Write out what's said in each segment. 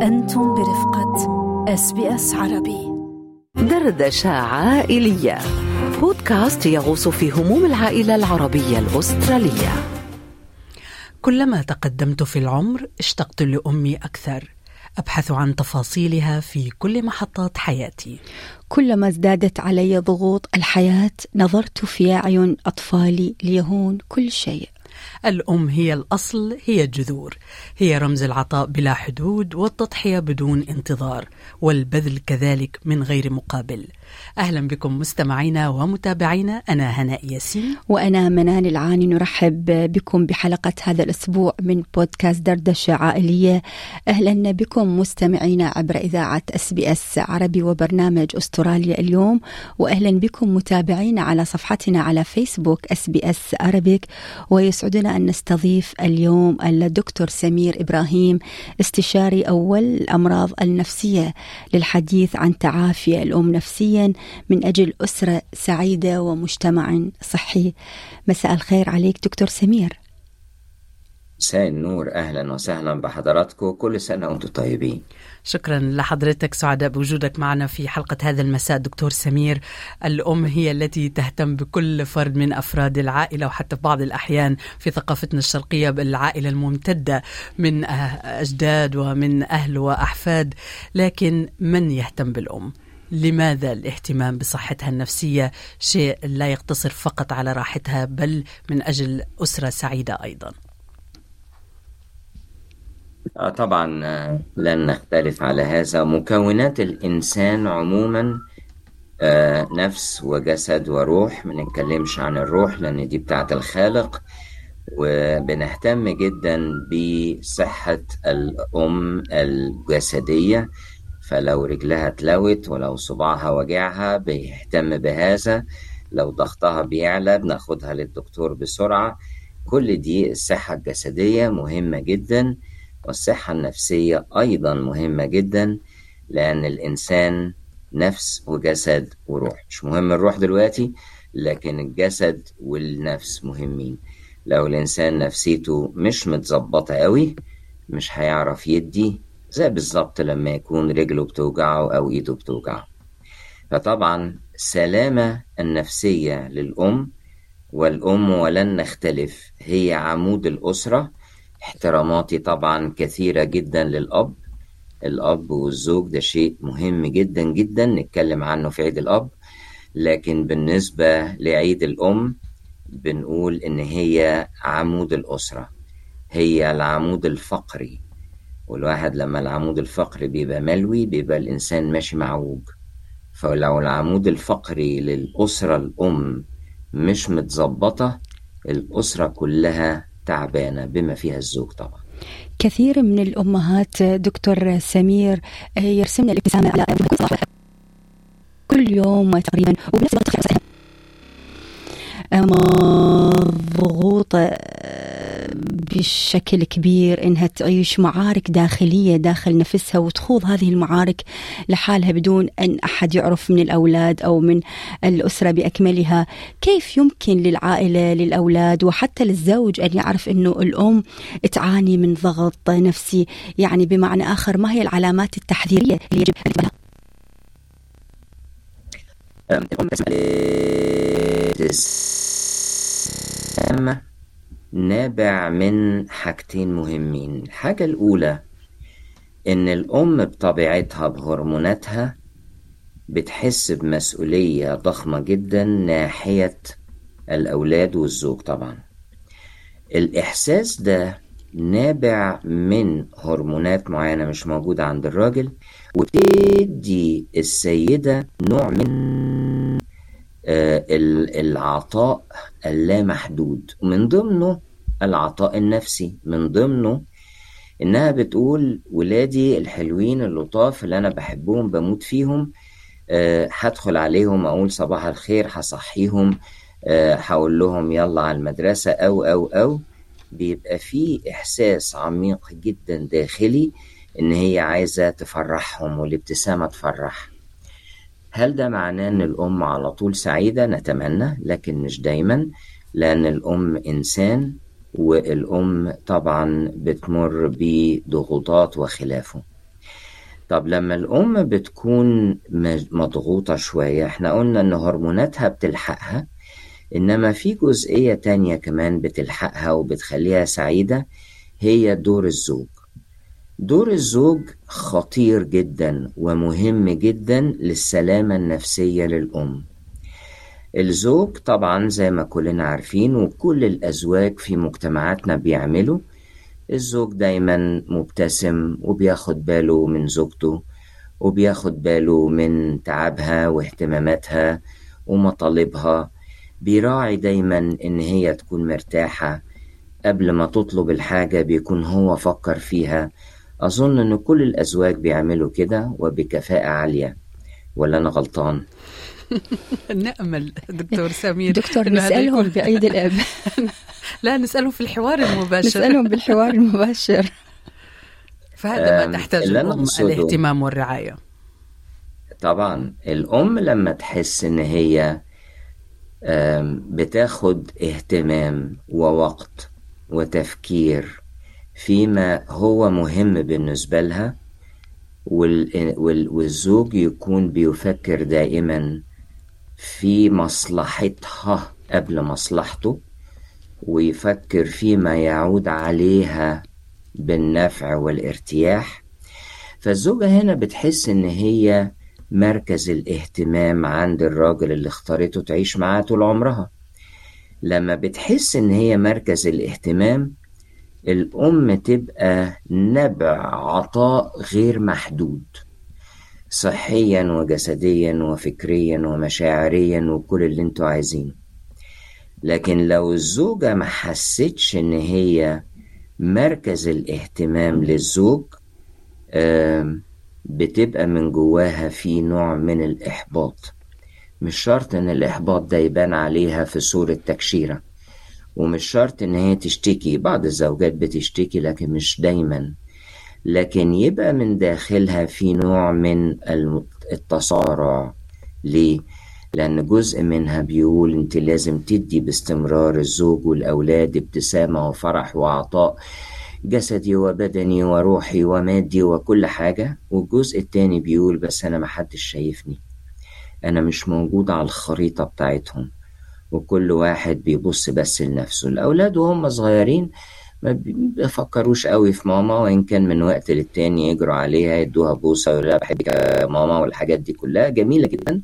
أنتم برفقة اس بي اس عربي دردشة عائلية بودكاست يغوص في هموم العائلة العربية الأسترالية كلما تقدمت في العمر اشتقت لأمي أكثر أبحث عن تفاصيلها في كل محطات حياتي كلما ازدادت علي ضغوط الحياة نظرت في أعين أطفالي ليهون كل شيء الأم هي الأصل هي الجذور هي رمز العطاء بلا حدود والتضحية بدون انتظار والبذل كذلك من غير مقابل أهلا بكم مستمعينا ومتابعينا أنا هناء ياسين وأنا منال العاني نرحب بكم بحلقة هذا الأسبوع من بودكاست دردشة عائلية أهلا بكم مستمعينا عبر إذاعة اس بي اس عربي وبرنامج أستراليا اليوم وأهلا بكم متابعينا على صفحتنا على فيسبوك اس بي اس عربيك ويسعدنا أن نستضيف اليوم الدكتور سمير إبراهيم استشاري أول الأمراض النفسية للحديث عن تعافي الأم نفسيا من أجل أسرة سعيدة ومجتمع صحي مساء الخير عليك دكتور سمير مساء النور اهلا وسهلا بحضراتكم كل سنه وانتم طيبين شكرا لحضرتك سعداء بوجودك معنا في حلقة هذا المساء دكتور سمير الأم هي التي تهتم بكل فرد من أفراد العائلة وحتى في بعض الأحيان في ثقافتنا الشرقية بالعائلة الممتدة من أجداد ومن أهل وأحفاد لكن من يهتم بالأم؟ لماذا الاهتمام بصحتها النفسية شيء لا يقتصر فقط على راحتها بل من أجل أسرة سعيدة أيضاً آه طبعا آه، لن نختلف على هذا مكونات الإنسان عموما آه نفس وجسد وروح ما نتكلمش عن الروح لأن دي بتاعت الخالق وبنهتم جدا بصحة الأم الجسدية فلو رجلها اتلوت ولو صباعها وجعها بيهتم بهذا لو ضغطها بيعلى بناخدها للدكتور بسرعة كل دي الصحة الجسدية مهمة جدا والصحة النفسية أيضا مهمة جدا لأن الإنسان نفس وجسد وروح مش مهم الروح دلوقتي لكن الجسد والنفس مهمين لو الإنسان نفسيته مش متظبطة قوي مش هيعرف يدي زي بالظبط لما يكون رجله بتوجعه أو إيده بتوجعه فطبعا السلامة النفسية للأم والأم ولن نختلف هي عمود الأسرة احتراماتي طبعا كثيرة جدا للأب الأب والزوج ده شيء مهم جدا جدا نتكلم عنه في عيد الأب لكن بالنسبة لعيد الأم بنقول إن هي عمود الأسرة هي العمود الفقري والواحد لما العمود الفقري بيبقى ملوي بيبقى الإنسان ماشي معوج فلو العمود الفقري للأسرة الأم مش متظبطة الأسرة كلها تعبانة بما فيها الزوج طبعا كثير من الأمهات دكتور سمير يرسمنا الابتسامة على كل يوم تقريبا وبنفس الوقت مضغوطة بشكل كبير انها تعيش معارك داخليه داخل نفسها وتخوض هذه المعارك لحالها بدون ان احد يعرف من الاولاد او من الاسره باكملها، كيف يمكن للعائله للاولاد وحتى للزوج ان يعرف انه الام تعاني من ضغط نفسي، يعني بمعنى اخر ما هي العلامات التحذيريه اللي يجب الابتسامة نابع من حاجتين مهمين الحاجة الأولى إن الأم بطبيعتها بهرموناتها بتحس بمسؤولية ضخمة جدا ناحية الأولاد والزوج طبعا الإحساس ده نابع من هرمونات معينة مش موجودة عند الراجل وبتدي السيدة نوع من العطاء اللامحدود ومن ضمنه العطاء النفسي من ضمنه انها بتقول ولادي الحلوين اللطاف اللي انا بحبهم بموت فيهم هدخل عليهم اقول صباح الخير هصحيهم هقول لهم يلا على المدرسة او او او بيبقى في احساس عميق جدا داخلي ان هي عايزة تفرحهم والابتسامة تفرح هل ده معناه ان الام على طول سعيدة نتمنى لكن مش دايما لان الام انسان والام طبعا بتمر بضغوطات وخلافه طب لما الأم بتكون مضغوطة شوية احنا قلنا إن هرموناتها بتلحقها إنما في جزئية تانية كمان بتلحقها وبتخليها سعيدة هي دور الزوج دور الزوج خطير جدا ومهم جدا للسلامة النفسية للأم الزوج طبعا زي ما كلنا عارفين وكل الأزواج في مجتمعاتنا بيعملوا الزوج دايما مبتسم وبياخد باله من زوجته وبياخد باله من تعبها واهتماماتها ومطالبها بيراعي دايما إن هي تكون مرتاحة قبل ما تطلب الحاجة بيكون هو فكر فيها أظن إن كل الأزواج بيعملوا كده وبكفاءة عالية ولا أنا غلطان؟ نأمل دكتور سمير دكتور نسألهم بعيد الأب لا نسألهم في الحوار المباشر نسألهم بالحوار المباشر فهذا ما تحتاج الأم الاهتمام والرعاية طبعا الأم لما تحس إن هي بتاخد اهتمام ووقت وتفكير فيما هو مهم بالنسبة لها والزوج يكون بيفكر دائما في مصلحتها قبل مصلحته ويفكر فيما يعود عليها بالنفع والارتياح فالزوجة هنا بتحس إن هي مركز الاهتمام عند الراجل اللي اختارته تعيش معاه طول عمرها لما بتحس إن هي مركز الاهتمام الأم تبقى نبع عطاء غير محدود صحيا وجسديا وفكريا ومشاعريا وكل اللي انتوا عايزينه لكن لو الزوجة ما حستش ان هي مركز الاهتمام للزوج بتبقى من جواها في نوع من الإحباط مش شرط ان الإحباط ده يبان عليها في صورة تكشيرة ومش شرط ان هي تشتكي بعض الزوجات بتشتكي لكن مش دايما لكن يبقى من داخلها في نوع من التصارع ليه؟ لأن جزء منها بيقول أنت لازم تدي باستمرار الزوج والأولاد ابتسامة وفرح وعطاء جسدي وبدني وروحي ومادي وكل حاجة والجزء التاني بيقول بس أنا محدش شايفني أنا مش موجود على الخريطة بتاعتهم وكل واحد بيبص بس لنفسه الأولاد وهم صغيرين ما بيفكروش قوي في ماما وإن كان من وقت للتاني يجروا عليها يدوها بوسة ولا بحبك يا ماما والحاجات دي كلها جميلة جدا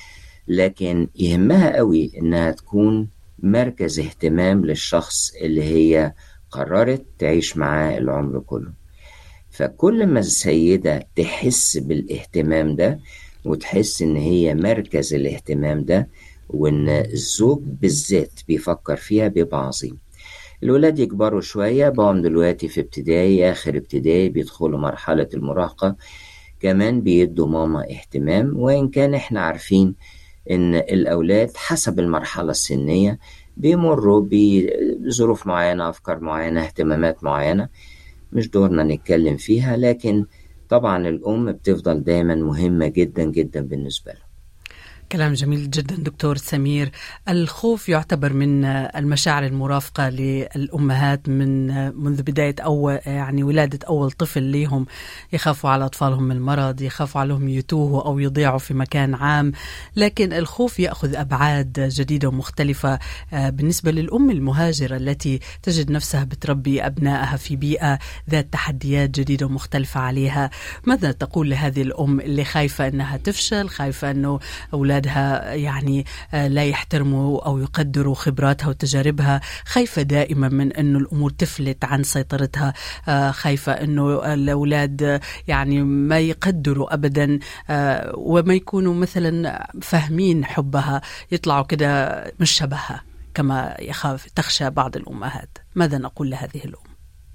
لكن يهمها قوي إنها تكون مركز اهتمام للشخص اللي هي قررت تعيش معاه العمر كله فكل ما السيدة تحس بالاهتمام ده وتحس إن هي مركز الاهتمام ده وإن الزوج بالذات بيفكر فيها بيبقى عظيم الولاد يكبروا شوية بقوا دلوقتي في ابتدائي آخر ابتدائي بيدخلوا مرحلة المراهقة كمان بيدوا ماما اهتمام وإن كان إحنا عارفين إن الأولاد حسب المرحلة السنية بيمروا بظروف معينة أفكار معينة اهتمامات معينة مش دورنا نتكلم فيها لكن طبعا الأم بتفضل دايما مهمة جدا جدا بالنسبة لها كلام جميل جدا دكتور سمير الخوف يعتبر من المشاعر المرافقة للأمهات من منذ بداية أول يعني ولادة أول طفل ليهم يخافوا على أطفالهم من المرض يخافوا عليهم يتوهوا أو يضيعوا في مكان عام لكن الخوف يأخذ أبعاد جديدة ومختلفة بالنسبة للأم المهاجرة التي تجد نفسها بتربي أبنائها في بيئة ذات تحديات جديدة ومختلفة عليها ماذا تقول لهذه الأم اللي خايفة أنها تفشل خايفة أنه أولاد أولادها يعني لا يحترموا أو يقدروا خبراتها وتجاربها خايفة دائما من أنه الأمور تفلت عن سيطرتها خايفة أنه الأولاد يعني ما يقدروا أبدا وما يكونوا مثلا فاهمين حبها يطلعوا كده مش شبهها كما يخاف تخشى بعض الأمهات ماذا نقول لهذه الأم؟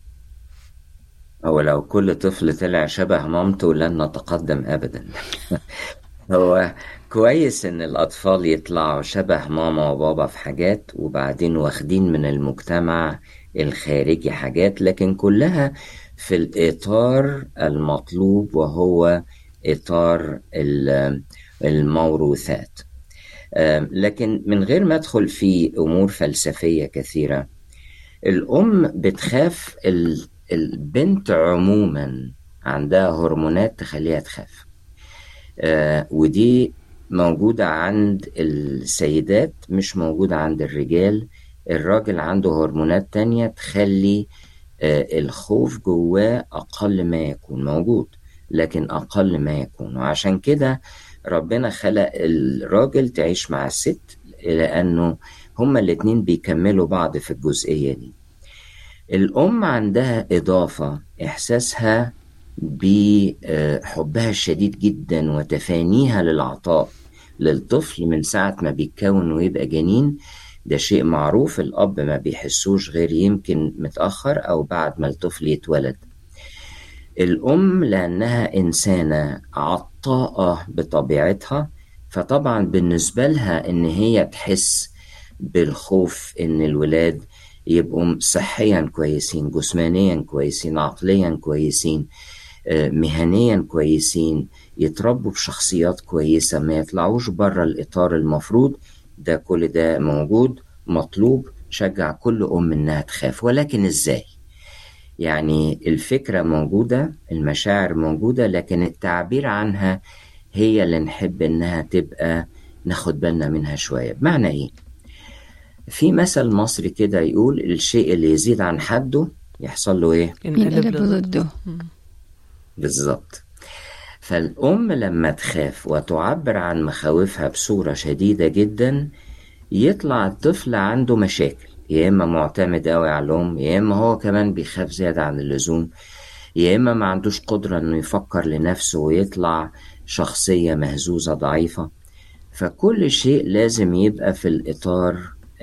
هو لو كل طفل طلع شبه مامته لن نتقدم أبدا هو كويس إن الأطفال يطلعوا شبه ماما وبابا في حاجات وبعدين واخدين من المجتمع الخارجي حاجات لكن كلها في الإطار المطلوب وهو إطار الموروثات لكن من غير ما أدخل في أمور فلسفية كثيرة الأم بتخاف البنت عموما عندها هرمونات تخليها تخاف آه ودي موجودة عند السيدات مش موجودة عند الرجال الراجل عنده هرمونات تانية تخلي آه الخوف جواه أقل ما يكون موجود لكن أقل ما يكون وعشان كده ربنا خلق الراجل تعيش مع الست لأنه هما الاتنين بيكملوا بعض في الجزئية دي الأم عندها إضافة إحساسها بحبها الشديد جدا وتفانيها للعطاء للطفل من ساعة ما بيتكون ويبقى جنين ده شيء معروف الأب ما بيحسوش غير يمكن متأخر أو بعد ما الطفل يتولد الأم لأنها إنسانة عطاءة بطبيعتها فطبعا بالنسبة لها إن هي تحس بالخوف إن الولاد يبقوا صحيا كويسين جسمانيا كويسين عقليا كويسين مهنيا كويسين يتربوا بشخصيات كويسة ما يطلعوش بره الإطار المفروض ده كل ده موجود مطلوب شجع كل أم إنها تخاف ولكن إزاي؟ يعني الفكرة موجودة المشاعر موجودة لكن التعبير عنها هي اللي نحب إنها تبقى ناخد بالنا منها شوية بمعنى إيه؟ في مثل مصري كده يقول الشيء اللي يزيد عن حده يحصل له إيه؟ ينقلب ضده بالظبط فالأم لما تخاف وتعبر عن مخاوفها بصورة شديدة جدا يطلع الطفل عنده مشاكل يا إما معتمد أوي على الأم يا إما هو كمان بيخاف زيادة عن اللزوم يا إما ما عندوش قدرة إنه يفكر لنفسه ويطلع شخصية مهزوزة ضعيفة فكل شيء لازم يبقى في الإطار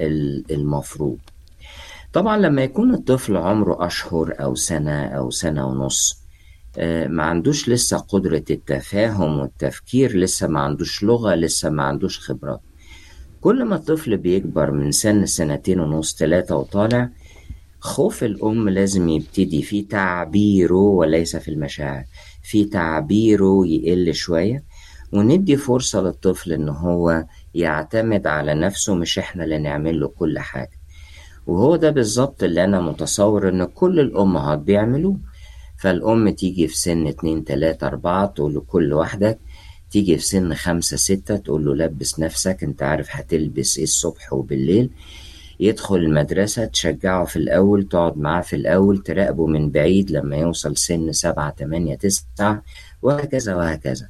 المفروض طبعا لما يكون الطفل عمره أشهر أو سنة أو سنة ونص ما عندوش لسه قدرة التفاهم والتفكير لسه ما عندوش لغة لسه ما عندوش خبرات كل ما الطفل بيكبر من سن سنتين ونص ثلاثة وطالع خوف الأم لازم يبتدي في تعبيره وليس في المشاعر في تعبيره يقل شوية وندي فرصة للطفل إن هو يعتمد على نفسه مش إحنا اللي نعمل له كل حاجة وهو ده بالظبط اللي أنا متصور إن كل الأمهات بيعملوه فالأم تيجي في سن اتنين تلاتة أربعة تقول لكل واحدة تيجي في سن خمسة ستة تقول له لبس نفسك انت عارف هتلبس ايه الصبح وبالليل يدخل المدرسة تشجعه في الأول تقعد معاه في الأول تراقبه من بعيد لما يوصل سن سبعة تمانية تسعة وهكذا وهكذا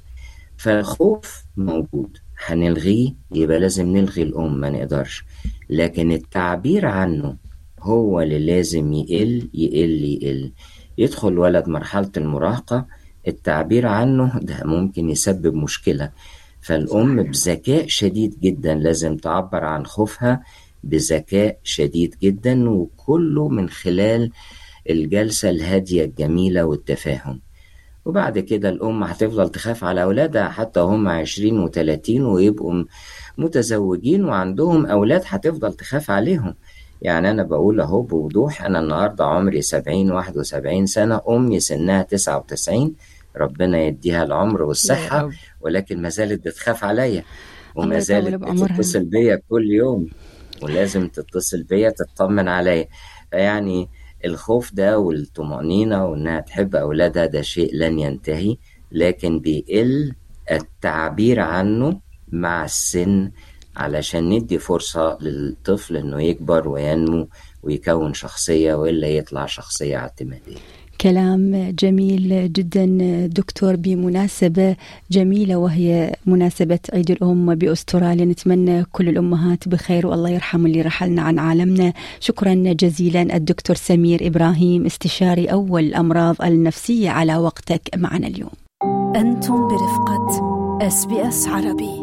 فالخوف موجود هنلغيه يبقى لازم نلغي الأم ما نقدرش لكن التعبير عنه هو اللي لازم يقل يقل يقل يدخل ولد مرحلة المراهقة التعبير عنه ده ممكن يسبب مشكلة فالأم بذكاء شديد جدا لازم تعبر عن خوفها بذكاء شديد جدا وكله من خلال الجلسة الهادية الجميلة والتفاهم وبعد كده الأم هتفضل تخاف على أولادها حتى هم عشرين وتلاتين ويبقوا متزوجين وعندهم أولاد هتفضل تخاف عليهم يعني أنا بقول أهو بوضوح أنا النهاردة عمري سبعين واحد وسبعين سنة أمي سنها تسعة وتسعين ربنا يديها العمر والصحة ولكن ما زالت بتخاف عليا وما زالت بتتصل بيا كل يوم ولازم تتصل بيا تطمن عليا فيعني الخوف ده والطمأنينة وإنها تحب أولادها ده شيء لن ينتهي لكن بيقل التعبير عنه مع السن علشان ندي فرصة للطفل إنه يكبر وينمو ويكون شخصية وإلا يطلع شخصية اعتمادية كلام جميل جدا دكتور بمناسبة جميلة وهي مناسبة عيد الأم بأستراليا نتمنى كل الأمهات بخير والله يرحم اللي رحلنا عن عالمنا شكرا جزيلا الدكتور سمير إبراهيم استشاري أول الأمراض النفسية على وقتك معنا اليوم أنتم برفقة اس بي اس عربي